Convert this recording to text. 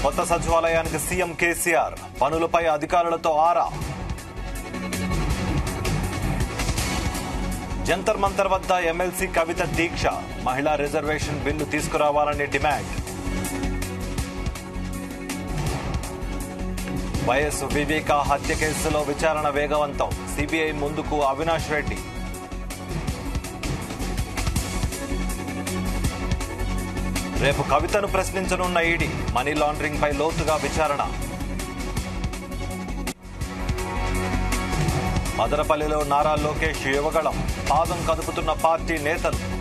కొత్త సచివాలయానికి సీఎం కేసీఆర్ పనులపై అధికారులతో ఆరా జంతర్ మంతర్ వద్ద ఎమ్మెల్సీ కవిత దీక్ష మహిళా రిజర్వేషన్ బిల్లు తీసుకురావాలని డిమాండ్ వైఎస్ వివేక హత్య కేసులో విచారణ వేగవంతం సిబిఐ ముందుకు అవినాష్ రెడ్డి రేపు కవితను ప్రశ్నించనున్న ఈడీ మనీ లాండరింగ్ పై లోతుగా విచారణ మదనపల్లిలో నారా లోకేష్ యువగళం పాదం కదుపుతున్న పార్టీ నేతలు